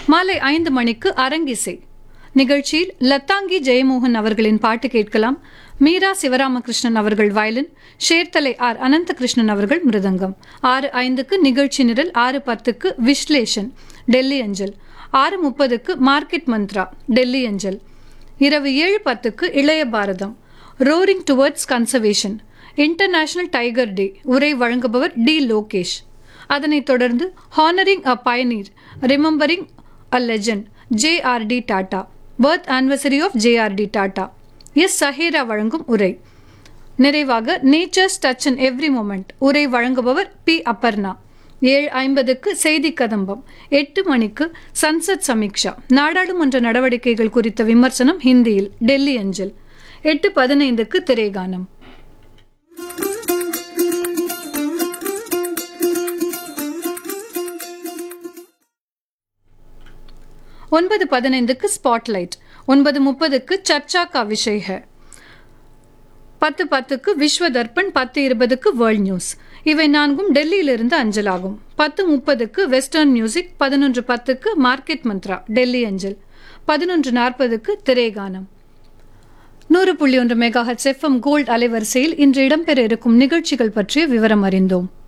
மாலை ஐந்து மணிக்கு அரங்கிசை நிகழ்ச்சியில் லத்தாங்கி ஜெயமோகன் அவர்களின் பாட்டு கேட்கலாம் மீரா சிவராமகிருஷ்ணன் அவர்கள் வயலின் ஷேர்தலை ஆர் அனந்தகிருஷ்ணன் அவர்கள் மிருதங்கம் ஆறு ஐந்துக்கு நிகழ்ச்சி நிரல் ஆறு பத்துக்கு விஸ்லேஷன் டெல்லி அஞ்சல் ஆறு முப்பதுக்கு மார்க்கெட் மந்த்ரா டெல்லி அஞ்சல் இரவு ஏழு பத்துக்கு இளைய பாரதம் roaring towards conservation international tiger day உரை வழங்குபவர் டி லோகேஷ் அதனைத் தொடர்ந்து honouring a pioneer remembering a legend J R D Tata birth anniversary of J R D Tata S Sahera வழங்கும் உரை நிறைவாக nature's touch in every moment உரை வழங்குபவர் பி அப்பர்ணா ஏழு ஐம்பதுக்கு செய்தி கதம்பம் எட்டு மணிக்கு சன்சத் சமீக்ஷா நாடாளுமன்ற நடவடிக்கைகள் குறித்த விமர்சனம் ஹிந்தியில் டெல்லி அஞ்சல் எட்டு பதினைந்துக்கு திரைகானம் ஒன்பது பதினைந்துக்கு ஸ்பாட்லைட் ஒன்பது முப்பதுக்கு சர்ச்சா கா விஷய் ஹை பத்து பத்துக்கு விஸ்வ தர்ப்பண் பத்து இருபதுக்கு வேர்ல்ட் நியூஸ் இவை நான்கும் டெல்லியிலிருந்து அஞ்சலாகும் பத்து முப்பதுக்கு வெஸ்டர்ன் மியூசிக் பதினொன்று பத்துக்கு மார்க்கெட் மந்த்ரா டெல்லி அஞ்சல் பதினொன்று நாற்பதுக்கு திரைகானம் நூறு புள்ளி ஒன்று மெகா ஹெச் எஃப்எம் கோல்ட் அலைவரிசையில் இன்று இடம்பெற இருக்கும் நிகழ்ச்சிகள் பற்றிய விவரம் அறிந்தோம்